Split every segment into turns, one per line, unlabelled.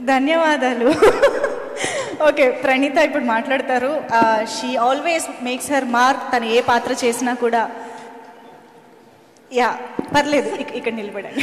ధన్యవాదాలు ఓకే ప్రణీత ఇప్పుడు మాట్లాడతారు she always makes her mark తను ఏ పాత్ర చేసినా కూడా యా పర్లేదు ఇక్- ఇక్కడ నిలబడండి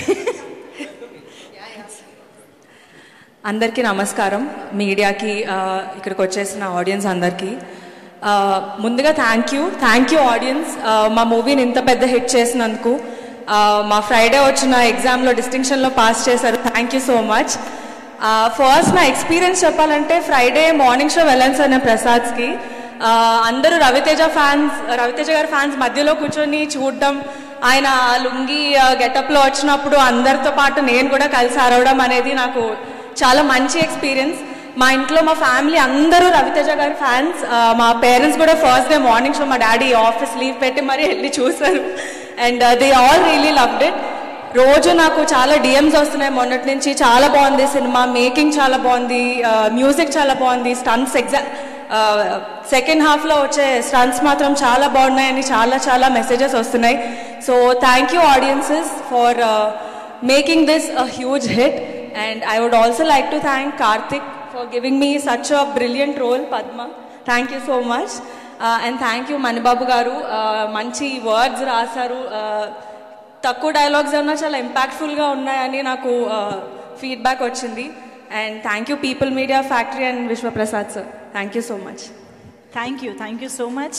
అందరికీ నమస్కారం మీడియాకి ఆ, ఇక్కడికి వచ్చేసిన ఆడియన్స్ అందరికీ ఆ, ముందుగా thank you thank you audience ఆ, మా మూవీని ఇంత పెద్ద హిట్ చేసినందుకు ఆ, మా ఫ్రైడే వచ్చిన ఎగ్జామ్లో డిస్టింక్షన్లో పాస్ చేశారు thank you so much first నా ఎక్స్పీరియన్స్ చెప్పాలంటే ఫ్రైడే మార్నింగ్ షో వెళ్ళాను సార్ నేను ప్రసాద్స్కి ఆ, అందరూ రవితేజ ఫ్యాన్స్ రవితేజ గారి ఫ్యాన్స్ మధ్యలో కూర్చొని చూడడం ఆయన ఆ లుంగి గెటప్లో వచ్చినప్పుడు అందరితో పాటు నేను కూడా కలిసి అరవడం అనేది నాకు చాలా మంచి ఎక్స్పీరియన్స్ మా ఇంట్లో మా ఫ్యామిలీ అందరూ రవితేజ గారి ఫ్యాన్స్ మా పేరెంట్స్ కూడా ఫస్ట్ డే మార్నింగ్ షో మా డాడీ ఆఫీస్ లీవ్ పెట్టి మరీ వెళ్ళి చూశారు and they all really loved it రోజు నాకు చాలా డిఎమ్స్ వస్తున్నాయి మొన్నటి నుంచి చాలా బాగుంది సినిమా మేకింగ్ చాలా బాగుంది మ్యూజిక్ చాలా బాగుంది స్టన్స్ ఎగ్జా సెకండ్ హాఫ్లో వచ్చే స్టన్స్ మాత్రం చాలా బాగున్నాయని చాలా చాలా మెసేజెస్ వస్తున్నాయి so thank you audiences for making this a huge hit and I would also like to thank Karthik for giving me such a brilliant role Padma thank you so much and thank you Manibabu గారు Uh, మంచి words రాశారు Uh, తక్కువ dialogues ఏమన్నా చాలా ఇంపాక్ట్ఫుల్గా ఉన్నాయని నాకు feedback వచ్చింది and thank you People Media Factory and Vishwaprasad sir thank you so much
thank you thank you so much